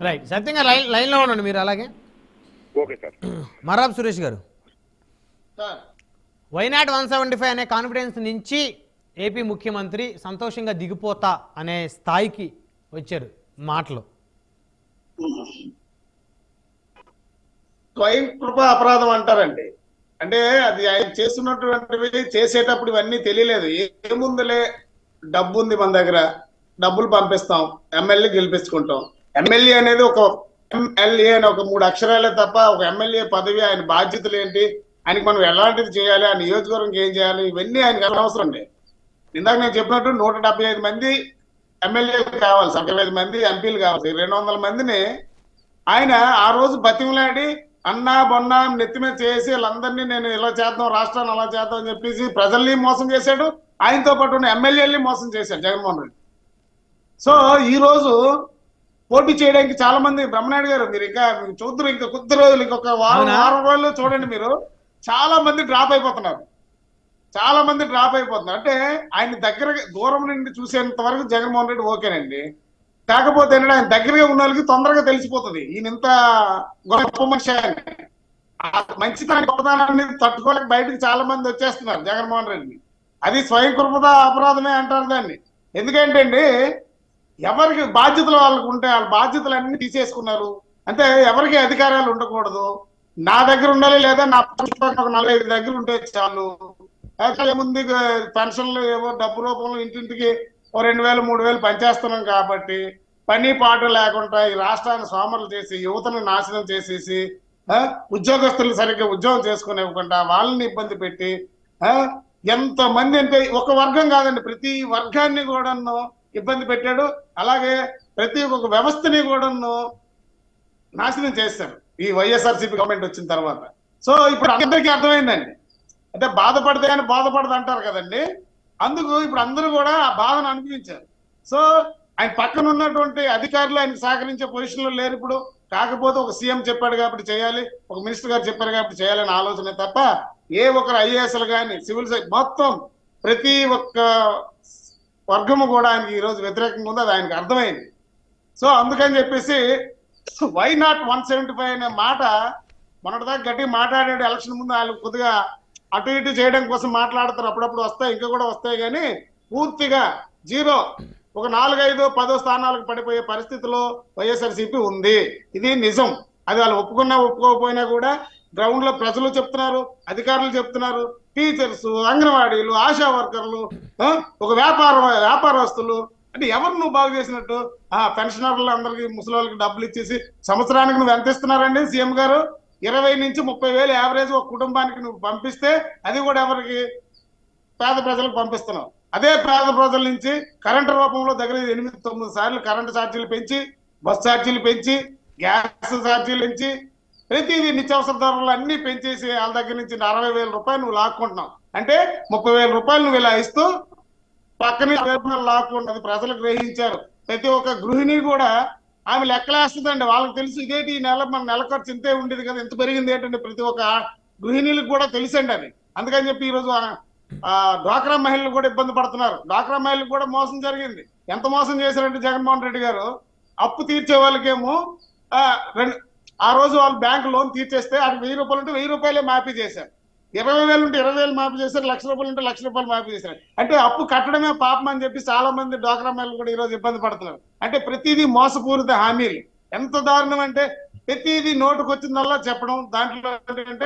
Right సత్యంగా line లైన్లో ఉండండి మీరు అలాగే ఓకే సార్ మరాబ్ సురేష్ గారు sir why not one seventy five అనే కాన్ఫిడెన్స్ నుంచి ఏపీ ముఖ్యమంత్రి సంతోషంగా దిగిపోతా అనే స్థాయికి వచ్చారు మాటలు స్వయం కృప అపరాధం అంటారండి అంటే అది ఆయన చేస్తున్నటువంటివి చేసేటప్పుడు ఇవన్నీ తెలియలేదు ఏముందిలే డబ్బు ఉంది మన దగ్గర డబ్బులు పంపిస్తాం ఎమ్మెల్యే గెలిపించుకుంటాం ఎమ్మెల్యే అనేది ఒక ఎమ్మెల్యే అని ఒక మూడు అక్షరాలే తప్ప ఒక ఎమ్మెల్యే పదవి ఆయన బాధ్యతలు ఏంటి ఆయనకి మనం ఎలాంటిది చేయాలి ఆ నియోజకవర్గం ఏం చేయాలి ఇవన్నీ ఆయనకి అనవసరం అండి ఇందాక నేను చెప్పినట్టు నూట డెబ్బై ఐదు మంది ఎమ్మెల్యేలు కావాలి డెబ్బై ఐదు మంది ఎంపీలు కావాలి రెండు వందల మందిని ఆయన ఆ రోజు బతిమలాడి అన్నా బొన్నా నెత్తి మీద చేసి వీళ్ళందరినీ నేను ఇలా చేద్దాం రాష్ట్రాన్ని అలా చేద్దాం అని చెప్పేసి ప్రజల్ని మోసం చేశాడు ఆయనతో పాటు ఉన్న ఎమ్మెల్యేలని మోసం చేశాడు జగన్మోహన్ రెడ్డి సో ఈ రోజు పోటీ చేయడానికి చాలా మంది బ్రహ్మనాయుడు గారు మీరు ఇంకా మీరు చూద్దరు ఇంకా కొద్ది రోజులు ఇంకొక వారం అవునా? వారం రోజులు చూడండి మీరు చాలా మంది డ్రాప్ అయిపోతున్నారు చాలా మంది డ్రాప్ అయిపోతున్నారు అంటే ఆయన దగ్గర దూరం నుండి చూసేంత వరకు జగన్మోహన్ రెడ్డి ఓకేనండి కాకపోతే ఏంటంటే ఆయన దగ్గరగా ఉన్న వాళ్ళకి తొందరగా తెలిసిపోతుంది ఈయన ఇంత గొప్ప మనిషి ఆయన ఆ మంచితనం గొప్పతనాన్ని తట్టుకోలేక బయటకు చాలా మంది వచ్చేస్తున్నారు జగన్మోహన్ రెడ్డి అది స్వయం కృపద అపరాధమే అంటారు దాన్ని ఎందుకంటే అండి ఎవరికి బాధ్యతలు వాళ్ళకు ఉంటే వాళ్ళ బాధ్యతలు అన్ని తీసేసుకున్నారు అంటే ఎవరికి అధికారాలు ఉండకూడదు నా దగ్గర ఉండాలి లేదా నా చుట్టుపక్కల ఒక నలభై ఐదు దగ్గర ఉంటే చాలు అయితే ఏముంది పెన్షన్లు ఏవో డబ్బు రూపంలో ఇంటింటికి ఓ రెండు వేలు మూడు వేలు పనిచేస్తున్నాం కాబట్టి పని పాట లేకుండా ఈ రాష్ట్రాన్ని సోమరులు చేసి యువతను నాశనం చేసేసి ఆ, ఉద్యోగస్తులు సరిగ్గా ఉద్యోగం చేసుకునివ్వకుండా వాళ్ళని ఇబ్బంది పెట్టి ఆ, ఎంత మంది అంటే ఒక వర్గం కాదండి ప్రతి వర్గాన్ని కూడాను ఇబ్బంది పెట్టాడు అలాగే ప్రతి ఒక్క వ్యవస్థని కూడాను నాశనం చేశారు ఈ వైఎస్ఆర్సీపీ గవర్నమెంట్ వచ్చిన తర్వాత సో ఇప్పుడు అందరికీ అర్థమైందండి అంటే బాధపడితే కానీ బాధపడదు అంటారు కదండి అందుకు ఇప్పుడు అందరూ కూడా ఆ బాధను అనుభవించారు సో ఆయన పక్కన ఉన్నటువంటి అధికారులు ఆయన సహకరించే పొజిషన్ లో లేరు ఇప్పుడు కాకపోతే ఒక సీఎం చెప్పాడు కాబట్టి చేయాలి ఒక మినిస్టర్ గారు చెప్పారు కాబట్టి చేయాలని ఆలోచన తప్ప ఏ ఒక్కరు ఐఏఎస్లు కానీ సివిల్ సర్వీస్ మొత్తం ప్రతి ఒక్క వర్గము కూడా ఆయనకి ఈ రోజు వ్యతిరేకంగా ఉంది అది ఆయనకి అర్థమైంది సో అందుకని చెప్పేసి why not one seventy five అనే మాట మొన్నటిదాకా గట్టి మాట్లాడాడు ఎలక్షన్ ముందు వాళ్ళు కొద్దిగా అటు ఇటు చేయడం కోసం మాట్లాడతారు అప్పుడప్పుడు వస్తాయి ఇంకా కూడా వస్తాయి కానీ పూర్తిగా జీరో ఒక నాలుగైదు పదో స్థానాలకు పడిపోయే పరిస్థితిలో వైఎస్ఆర్సీపీ ఉంది ఇది నిజం అది వాళ్ళు ఒప్పుకున్నా ఒప్పుకోకపోయినా కూడా గ్రౌండ్ లో ప్రజలు చెప్తున్నారు అధికారులు చెప్తున్నారు టీచర్స్ అంగన్వాడీలు ఆశా వర్కర్లు ఆ, ఒక వ్యాపార వ్యాపారస్తులు అంటే ఎవరు నువ్వు బాగు చేసినట్టు ఆ పెన్షనర్లు అందరికి ముసలి వాళ్ళకి డబ్బులు ఇచ్చేసి సంవత్సరానికి నువ్వు ఎంత ఇస్తున్నారండి సీఎం గారు ఇరవై నుంచి ముప్పై వేలు యావరేజ్ ఒక కుటుంబానికి నువ్వు పంపిస్తే అది కూడా ఎవరికి పేద ప్రజలకు పంపిస్తున్నావు అదే పేద ప్రజల నుంచి కరెంటు రూపంలో దగ్గర ఎనిమిది తొమ్మిది సార్లు కరెంటు ఛార్జీలు పెంచి బస్ ఛార్జీలు పెంచి గ్యాస్ ఛార్జీలు పెంచి ప్రతిదీ నిత్యావసర ధరలు అన్ని పెంచేసి వాళ్ళ దగ్గర నుంచి అరవై వేల రూపాయలు నువ్వు లాక్కుంటున్నావు అంటే ముప్పై వేల రూపాయలు నువ్వు ఇలా ఇస్తూ పక్కనే వేతనాలు లాక్కుంటుంది ప్రజలు గ్రహించారు ప్రతి ఒక్క గృహిణి కూడా ఆమె లెక్కలేస్తుందండి వాళ్ళకి తెలుసు ఇదేంటి ఈ నెల మన నెల ఖర్చు ఇంతే ఉండేది కదా ఎంత పెరిగింది ఏంటంటే ప్రతి ఒక్క గృహిణీలకు కూడా తెలుసండి అది అందుకని చెప్పి ఈరోజు ఆ- ఆ డ్వాక్రా మహిళలు కూడా ఇబ్బంది పడుతున్నారు డ్వాక్రా మహిళలకు కూడా మోసం జరిగింది ఎంత మోసం చేశారంటే జగన్మోహన్ రెడ్డి గారు అప్పు తీర్చే వాళ్ళకేమో ఆ, రెండు ఆ రోజు వాళ్ళు బ్యాంక్ లోన్ తీర్చేస్తే అది వెయ్యి రూపాయలు ఉంటే వెయ్యి రూపాయలే మాఫీ చేశారు ఇరవై వేలు ఉంటే ఇరవై వేలు మాఫీ చేశారు లక్ష రూపాయలు ఉంటే లక్ష రూపాయలు మాఫీ చేశారు అంటే అప్పు కట్టడమే పాపం అని చెప్పి చాలా మంది డ్వాక్రా మహిళలు కూడా ఈ రోజు ఇబ్బంది పడుతున్నారు అంటే ప్రతిదీ మోసపూరిత హామీలు ఎంత దారుణం అంటే ప్రతిదీ నోటుకు వచ్చిందల్లా చెప్పడం దాంట్లో ఏంటంటే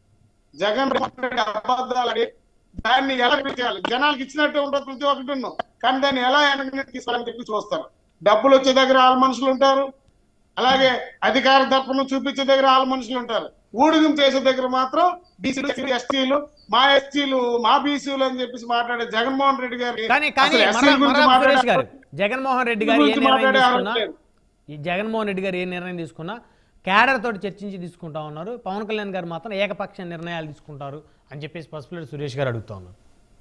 జగన్ మోహన్ రెడ్డి అబద్ధాలు ఆడి దాన్ని ఎలా చేయాలి జనాలకు ఇచ్చినట్టే ఉంటుంది ప్రతి ఒక్కటి కానీ దాన్ని ఎలా వెనక్కి తీసుకోవాలని చెప్పి చూస్తారు డబ్బులు వచ్చే దగ్గర ఆల్ మనుషులు ఉంటారు అలాగే అధికార దర్పణం చూపించే దగ్గర ఆల్ మనుషులు ఉంటారు ఊడిగం చేసే దగ్గర మాత్రం బీసీలు ఎస్టీలు మా ఎస్టీలు మా బీసీలు అని చెప్పేసి మాట్లాడే జగన్మోహన్ రెడ్డి గారి కానీ కానీ అసలు ఎస్సీల మర్రా- గురించి మర్రా సురేష్ గారు మాట్లాడే జగన్మోహన్ రెడ్డి గారు ఏ గురించి నిర్ణయం మాట్లాడే తీసుకున్నా అర్హత లేదు. ఈ జగన్మోహన్ రెడ్డి గారు ఏ నిర్ణయం తీసుకున్నా క్యాడర్ తోటి చర్చించి తీసుకుంటా ఉన్నారు పవన్ కళ్యాణ్ గారు మాత్రం ఏకపక్ష నిర్ణయాలు తీసుకుంటారు అని చెప్పేసి పసుపులేడు సురేష్ గారు అడుగుతా ఉన్నారు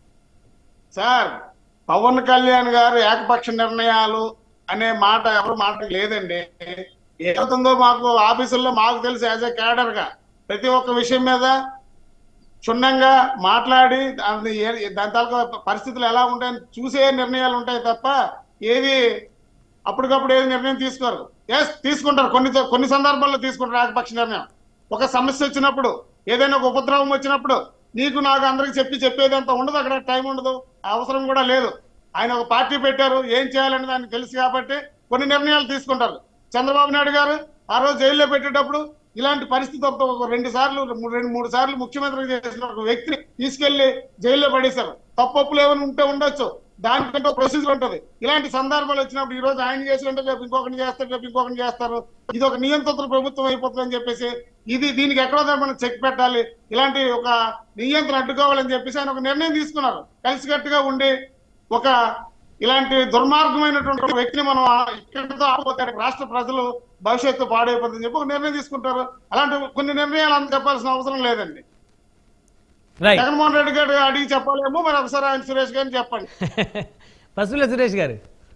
సార్ పవన్ కళ్యాణ్ గారు ఏకపక్ష నిర్ణయాలు అనే మాట ఎవరు మాట లేదండి ఏమవుతుందో మాకు ఆఫీసుల్లో మాకు తెలుసు యాజ్ ఏ క్యాడర్ గా ప్రతి ఒక్క విషయం మీద క్షుణ్ణంగా మాట్లాడి దాని ఏ- దాని తాలూకా పరిస్థితులు ఎలా ఉంటాయని చూసే నిర్ణయాలు ఉంటాయి తప్ప ఏది అప్పటికప్పుడు ఏది నిర్ణయం తీసుకోరు ఎస్ తీసుకుంటారు కొన్ని కొన్ని సందర్భాల్లో తీసుకుంటారు ఏకపక్ష నిర్ణయం ఒక సమస్య వచ్చినప్పుడు ఏదైనా ఒక ఉపద్రవం వచ్చినప్పుడు నీకు నాకు అందరికి చెప్పి చెప్పేది అంత ఉండదు అక్కడ టైం ఉండదు అవసరం కూడా లేదు ఆయన ఒక పార్టీ పెట్టారు ఏం చేయాలని దానికి తెలుసు కాబట్టి కొన్ని నిర్ణయాలు తీసుకుంటారు చంద్రబాబు నాయుడు గారు ఆ రోజు జైల్లో పెట్టేటప్పుడు ఇలాంటి పరిస్థితి ఒక ఒక రెండు సార్లు మూడు- రెండు మూడు సార్లు ముఖ్యమంత్రి చేసిన ఒక వ్యక్తిని తీసుకెళ్లి జైల్లో పడేశారు తప్పప్పులు ఏమైనా ఉంటే ఉండొచ్చు దానికంటే ఒక ప్రొసీజర్ ఉంటది ఇలాంటి సందర్భాలు వచ్చినప్పుడు ఈ రోజు ఆయన చేసినట్టు రేపు ఇంకొకటి చేస్తారు రేపు ఇంకొకటి చేస్తారు ఇది ఒక నియంత్రిత ప్రభుత్వం అయిపోతుందని చెప్పేసి ఇది దీనికి ఎక్కడో దగ్గర మనం చెక్ పెట్టాలి ఇలాంటి ఒక నియంత్రణ అడ్డుకోవాలని చెప్పేసి ఆయన ఒక నిర్ణయం తీసుకున్నారు కలిసికట్టుగా ఉండి ఒక ఇలాంటి దుర్మార్గమైనటువంటి ఒక వ్యక్తిని మనం ఆ- ఇక్కడితో ఆపపోతే రాష్ట్ర ప్రజలు భవిష్యత్తు పాడైపోతుందని చెప్పి ఒక నిర్ణయం తీసుకుంటారు అలాంటి కొన్ని నిర్ణయాలు అంత చెప్పాల్సిన అవసరం లేదండి రైట్ జగన్మోహన్ రెడ్డి గారు అడిగి చెప్పలేమో మరి ఒకసారి ఆయన సురేష్ గారిని చెప్పండి పసుపుల సురేష్ గారు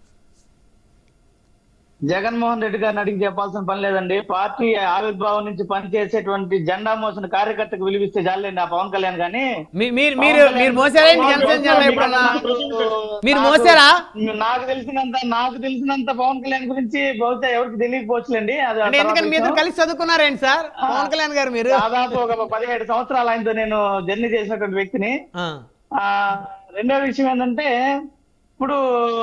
జగన్మోహన్ రెడ్డి గారిని అడిగి చెప్పాల్సిన పని లేదండి పార్టీ ఆవిర్భావం నుంచి పనిచేసేటువంటి జెండా మోసిన కార్యకర్తకు విలువిస్తే చాలండి ఆ పవన్ కళ్యాణ్ గాని మీ- మీరు మీరు మీరు మోసారా ఏంటి జనసేన జెండా ఎప్పుడన్నా మీరు మోసారా నాకు తెలిసినంత నాకు తెలిసినంత పవన్ కళ్యాణ్ గురించి బహుశా ఎవరికి తెలియకపోవచ్చులేండి అది ఆ అంటే ఎందుకని తర్వాత మీ ఇద్దరు విషయం. కలిసి చదువుకున్నారేంటి సార్ పవన్ కళ్యాణ్ గారు మీరు దాదాపు ఒక పదిహేడు సంవత్సరాలు ఆయనతో నేను జర్నీ చేసినటువంటి వ్యక్తిని ఆ, ఆ రెండో విషయం ఏంటంటే ఇప్పుడు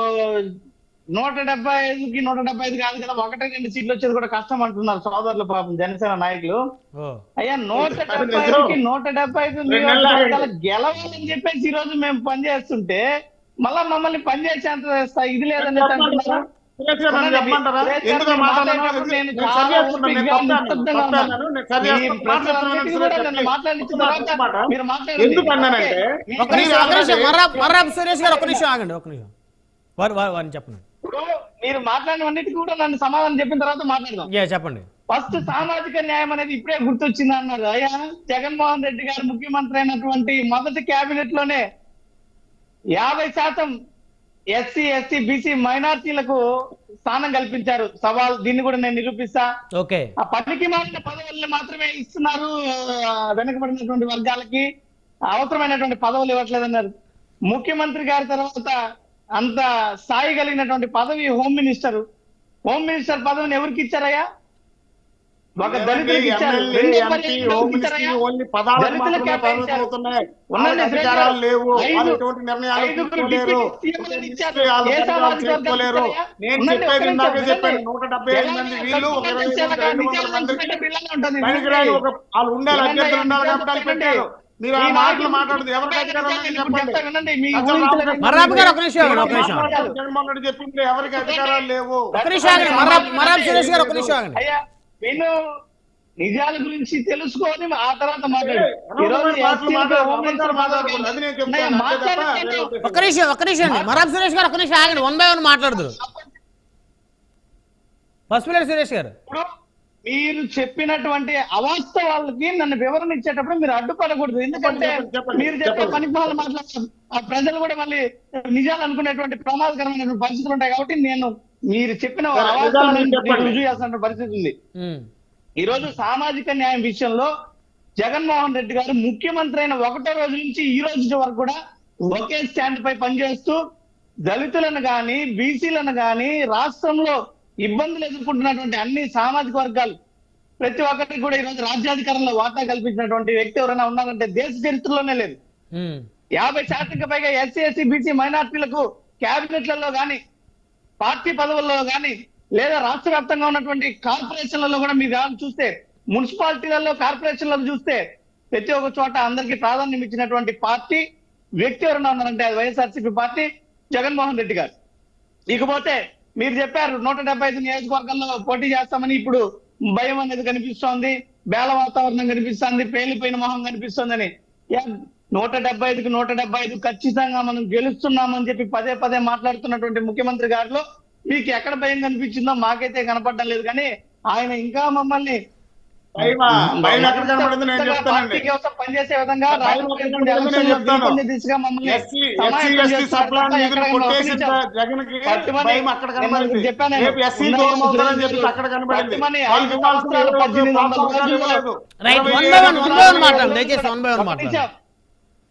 నూట డెబ్బై ఐదుకి నూట డెబ్బై ఐదు కాదు కదా ఒకటి రెండు సీట్లు వచ్చేది కూడా కష్టం అంటున్నారు సోదరులు పాపం జనసేన నాయకులు ఓ అయ్యా నూట అది డెబ్బై నిజం. ఐదుకి నూట డెబ్బై ఐదు రెండు నెలలు ఆగండి. నియోజకవర్గాలు గెలవాలని చెప్పేసి ఈ రోజు మేము పనిచేస్తుంటే మళ్ళా మమ్మల్ని పనిచేసేంత స్థాయి ఇది లేదని అంటున్నారు సురేష్ గారు నన్ను చెప్పమంటారా సురేష్ గారు ఎందుకు మీరు మాట్లాడాను మాట్లాడినప్పుడు నేను నేను చాలా సరి చేసుకుంటాను నేను ఓపికగా తప్పాను నిశ్శబ్దంగా తప్పాను నేను సరి మీ చేసుకుంటాను మాట చెప్తున్నాను ప్రశ్నలన్నిటికీ సురేష్ కూడా గారు. నన్ను మాట్లాడించిన ఒక్క మాట, తర్వాత ఒక్క మాట. మీరు మాట్లాడండి. ఎందుకు అన్నానంటే ఓకే. ఒక నిమిషం ఒక నిమిషం మర్రా మర్రా సురేష్ గారు ఒక నిమిషం ఆగండి ఒక నిమిషం వారు వారు వారిని చెప్పండి ఇప్పుడు మీరు మాట్లాడినన్నిటికీ కూడా నన్ను సమాధానం చెప్పిన తర్వాత మాట్లాడదాం యా చెప్పండి ఫస్ట్ సామాజిక న్యాయం అనేది ఇప్పుడే గుర్తొచ్చింది అన్నారు అయ్యా జగన్మోహన్ రెడ్డి గారు ముఖ్యమంత్రి అయినటువంటి మొదటి కేబినెట్ లోనే యాభై శాతం ఎస్సీ ఎస్టీ బీసీ మైనార్టీలకు స్థానం కల్పించారు సవాల్ దీన్ని కూడా నేను నిరూపిస్తా ఓకే ఆ పనికి మాలిన పదవుల్ని మాత్రమే ఇస్తున్నారు ఆ, వెనుకబడినటువంటి వర్గాలకి అవసరమైనటువంటి పదవులు ఇవ్వట్లేదన్నారు ముఖ్యమంత్రి గారి తర్వాత అంత స్థాయి కలిగినటువంటి పదవి హోమ్ మినిస్టర్ హోమ్ మినిస్టర్ పదవిని ఎవరికి ఇచ్చారయ్యా ఒక దళితులకు ఇచ్చారు ఎమ్మెల్యే, రెండే ఎంపీ, పర్యాయాలు హోమ్ ఎవరికి ఇచ్చారయ్యా? మినిస్ట్రీ ఓన్లీ పదాలకు దళితులకు మాత్రమే కేటాయించారు. పరిమితం అవుతున్నాయి. ఉన్నది వాళ్ళకి అధికారాలు లేవు ఐదు- వాళ్ళు ఎటువంటి నిర్ణయాలు ఐదుగురు తీసుకోలేరు డిప్యూటీ సీఎంలను ఇచ్చారు. వాళ్ళు ఏ నిర్ణయాలు సామాజిక వర్గానికి చేసుకోలేరు ఇచ్చారయ్యా? నేను ఉన్నది చెప్పేది ఒక్క ఇందాకే నిమిషం చెప్పాను వినండి. నూట డెబ్బై ఐదు మంది వీళ్ళు ఒక ఇరవై ఐదు మంది, రెండు వందల మంది పనికిరాని ఒక వాళ్ళు ఉండాలి అభ్యర్థులు ఉండాలి కాబట్టి వాళ్ళు పెట్టారు మీరు ఆ మాటలు మాట్లాడదు ఎవరికి అధికారం ఉందని చెప్పండి మర్రాబు గారు ఒక నిమిషం ఆగండి ఒక నిమిషం జగన్మోహన్ రెడ్డి చెప్పింది ఎవరికి అధికారాలు లేవు ఒక నిమిషం ఆగండి మర్రాబ్ మర్రాబ్ సురేష్ గారు ఒక నిమిషం ఆగండి అయ్యా విను నిజాల గురించి తెలుసుకొని ఆ తర్వాత మాట్లాడు ఏ, ఈ రోజు అనవసరమైన మాటలు ఎస్సీలకు మాట్లాడు, హోమ్ మినిస్టర్ అబద్ధాలు మాట్లాడకూడదు. అది నేను చెప్తాను. అన్నయ్య, అంతే తప్ప మాట్లాడండి. వేరే ఉద్దేశం ఒక నిమిషం ఒక నిమిషం అండి మర్రాబ్ సురేష్ గారు ఒక నిమిషం ఆగండి వన్ బై వన్ మాట్లాడదు పసుపులేడు సురేష్ గారు ఇప్పుడు మీరు చెప్పినటువంటి అవాస్తవాలకి నన్ను వివరణ ఇచ్చేటప్పుడు మీరు అడ్డుపడకూడదు ఎందుకంటే చెప్పండి, చెప్పండి, మీరు చెప్పే చెప్పండి. పనికి మాల మాట్లాడతారు ఆ ప్రజలు కూడా మళ్ళీ నిజాలు అనుకునేటువంటి ప్రమాదకరమైనటువంటి పరిస్థితులు ఉంటాయి కాబట్టి నేను మీరు చెప్పిన సరే, నిజాలు అవాస్తవాలను మీరు చెప్పండి. రుజువు చేస్తున్న పరిస్థితి ఉంది ఉమ్. ఈ రోజు సామాజిక న్యాయం విషయంలో జగన్మోహన్ రెడ్డి గారు ముఖ్యమంత్రి అయిన ఒకటో రోజు నుంచి ఈ రోజు వరకు కూడా ఒకే స్టాండ్ పై పనిచేస్తూ దళితులను గాని బీసీలను గాని రాష్ట్రంలో ఇబ్బందులు ఎదుర్కొంటున్నటువంటి అన్ని సామాజిక వర్గాలు ప్రతి ఒక్కరికి కూడా ఈ రోజు రాజ్యాధికారంలో వాటా కల్పించినటువంటి వ్యక్తి ఎవరైనా ఉన్నారంటే దేశ చరిత్రలోనే లేదు ఉమ్. యాభై శాతంకి పైగా ఎస్సీ ఎస్సీ బీసీ మైనార్టీలకు క్యాబినెట్లలో గాని పార్టీ పదవుల్లో గాని లేదా రాష్ట్ర వ్యాప్తంగా ఉన్నటువంటి కార్పొరేషన్లలో కూడా మీరు కానీ చూస్తే మున్సిపాలిటీలలో కార్పొరేషన్లలో చూస్తే ప్రతి ఒక్క చోట అందరికీ ప్రాధాన్యం ఇచ్చినటువంటి పార్టీ వ్యక్తి ఎవరైనా ఉన్నారంటే అది వైఎస్ఆర్సీపీ పార్టీ జగన్మోహన్ రెడ్డి గారు ఇకపోతే మీరు చెప్పారు నూట డెబ్బై ఐదు నియోజకవర్గాల్లో పోటీ చేస్తామని ఇప్పుడు భయం అనేది కనిపిస్తోంది బేల వాతావరణం కనిపిస్తోంది పేలిపోయిన మొహం కనిపిస్తోందని యా, నూట డెబ్బై ఐదుకి నూట డెబ్బై ఐదు ఖచ్చితంగా మనం గెలుస్తున్నామని చెప్పి పదే పదే మాట్లాడుతున్నటువంటి ముఖ్యమంత్రి గారిలో మీకు ఎక్కడ భయం కనిపించిందో మాకైతే కనపడడం లేదు కానీ ఆయన ఇంకా మమ్మల్ని భయమా? భయం ఎక్కడ కనబడింది నేను చెప్తానండి పార్టీ కోసం పనిచేసే విధంగా భయం ఎక్కడ రాజకీయ కనబడింది నేను ఎలక్షన్లో చెప్తాను. గెలుపొందే దిశగా మమ్మల్ని ఎస్సీ ఎస్సీ సమాయత్తం ఎస్టీ చేస్తున్నారు సప్లాన్ తప్ప నిధులు ఎక్కడైనా కొట్టేసి ఒప్పించారు. జగన్ కి పట్టుమని భయం అక్కడ నేను కనబడింది చెప్పాను నేను. రేపు ఎస్సీ ఉన్నాయి దూరం అవుతారని చెప్పి సురేష్ అక్కడ కనబడింది పట్టుమని వాళ్ళకి ఐదు ఇవ్వాల్సిన సంవత్సరాలు ఇరవై పద్దెనిమిది వందల సంవత్సరాలు రోజుల్లో ఇవ్వలేదు. రైట్ ఇరవై వన్ ఏడు by one one by one సంవత్సరాలు మాట్లాడండి దయచేసి వన్ బై వన్ ఒక్క మాట్లాడండి నిమిషం.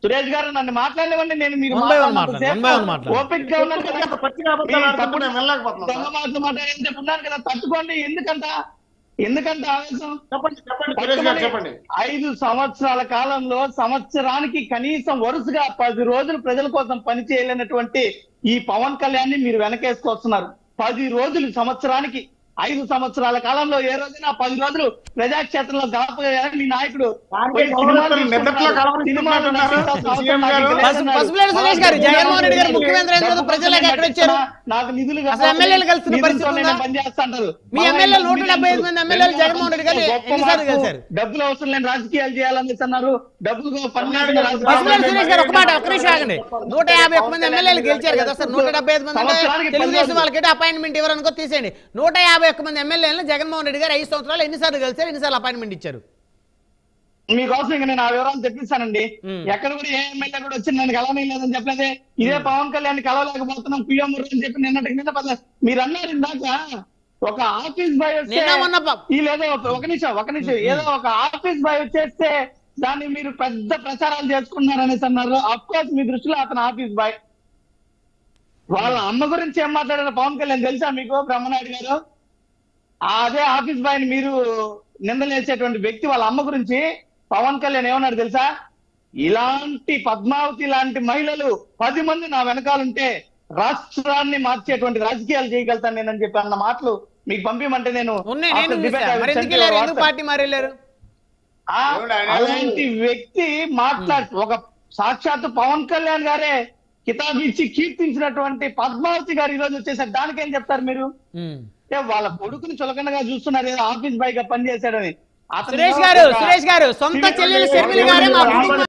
సురేష్ గారు నన్ను మాట్లాడలేవండి నేను మీరు One by one మాట్లాడినంత మాట్లాడండి, one by one సేపు మాట్లాడండి. ఓపిక గా ఉన్నాను కదా. పచ్చిగా అబద్ధాలు మీరు ఆడుతుంటే తప్పుడు నేను వెళ్ళలేకపోతున్నాను దొంగ సార్. మాటలు మాట్లాడంటే ఉన్నాను కదా తట్టుకోండి ఎందుకంట ఎందుకంట ఆవేశం చెప్పండి చెప్పండి సురేష్ గారు చెప్పండి ఐదు సంవత్సరాల కాలంలో సంవత్సరానికి కనీసం వరుసగా పది రోజులు ప్రజల కోసం పని చేయలేనటువంటి ఈ పవన్ కళ్యాణ్ ని మీరు వెనకేసుకొస్తున్నారు పది రోజులు సంవత్సరానికి ఐదు సంవత్సరాల కాలంలో ఏ రోజైనా పది రోజులు ప్రజాక్షేత్రంలో గడపగలని మీ నాయకుడు దానికే పోయి సినిమాలు కలవరిస్తున్నారు, నిద్రలో తీసుకుంటున్నారు. సినిమాలు కలవరిస్తున్నారు నటించాల్సిన అవసరం సీఎం నాకు గారు. లేదు పసు- అన్నారు. పసుపులేటి సురేష్ గారు, జగన్మోహన్ రెడ్డి గారు ముఖ్యమంత్రి అయిన తర్వాత ప్రజలకు ఎక్కడ ఇచ్చారు? నాకు నిధులు అసలు ఎమ్మెల్యేలు కలిసిన పరిస్థితి ఉందా? పనిచేస్తుంటారు మీ ఎమ్మెల్యేలు నూట డెబ్బై ఐదు మంది ఎమ్మెల్యేలు జగన్మోహన్ రెడ్డి గారిని ఎన్నిసార్లు కలిశారు? డబ్బులు అవసరం లేని రాజకీయాలు చేయాలని అన్నారు డబ్బులు పని లేని రాజకీయాలు పసుపులేటి సురేష్ గారు ఒక మాట ఒక్క నిమిషం ఆగండి నూట యాభై ఒక్క మంది ఎమ్మెల్యేలు గెలిచారు కదా సార్ నూట డెబ్బై ఐదు మంది అంటే సంవత్సరానికి పది తెలుగుదేశం రోజులు. వాళ్ళకి అపాయింట్మెంట్ ఇవ్వరనుకో తీసేయండి నూట యాభై ఒక్క మంది ఎమ్మెల్యేలను జగన్మోహన్ రెడ్డి గారు ఐదు సంవత్సరాలు ఎన్నిసార్లు కలిసారు ఎన్నిసార్లు అపాయింట్మెంట్ ఇచ్చారు మీకోసం ఇంకా నేను ఆ వివరాలు తెప్పిస్తానండి మ్మ్. ఎక్కడ కూడా ఏ ఎమ్మెల్యే కూడా వచ్చి నన్ను కలవని లేదని చెప్పలేదే ఇదే పవన్ కళ్యాణ్ కలవలేకపోతున్నాం పిఎంఆర్ అని చెప్పి నిన్నటికి నిన్న పద మీరు అన్నారు ఇందాక ఒక ఆఫీస్ బాయ్ వస్తే నిన్న మొన్న ప- ఈ లేదో ఒక ఒక నిమిషం ఒక నిమిషం ఏదో ఒక ఆఫీస్ బాయ్ వచ్చేస్తే దాన్ని మీరు పెద్ద ప్రచారాలు చేసుకున్నారు అనేసి అన్నారు అఫ్ కోర్స్ మీ దృష్టిలో అతను ఆఫీస్ బాయ్ వాళ్ళ అమ్మ గురించి ఏం మాట్లాడారు పవన్ కళ్యాణ్ తెలుసా మీకు బ్రహ్మనాయుడు గారు అదే ఆఫీస్ బాయ్ ని మీరు నిందలేసేటువంటి వ్యక్తి వాళ్ళ అమ్మ గురించి పవన్ కళ్యాణ్ ఏమన్నాడు తెలుసా ఇలాంటి పద్మావతి లాంటి మహిళలు పది మంది నా వెనకాలంటే రాష్ట్రాన్ని మార్చేటువంటి రాజకీయాలు చేయగలుగుతాను నేనని చెప్పి అన్న మాటలు మీకు పంపించమంటే నేను ఉన్నాయి after నేను debate I చూసా. will మరి send ఎందుకు you వెళ్ళారు a ఎందుకు WhatsApp. పార్టీ మారేళ్ళారు ఆ, ఏమండి ఆయన అలాంటి వ్యక్తి మాట్లాడు ఒక సాక్షాత్ పవన్ కళ్యాణ్ గారే కితాబ్ ఇచ్చి కీర్తించినటువంటి పద్మావతి గారు ఈ రోజు వచ్చేసారు దానికేం చెప్తారు మీరు ఉమ్. అంటే వాళ్ళ కొడుకుని చులకనగా చూస్తున్నారు ఏదో ఆఫీస్ బాయ్ గా పనిచేశాడని అతను సురేష్ గారు ఒక- సురేష్ గారు సొంత చెల్లెలు షర్మిల గారే మా కుటుంబం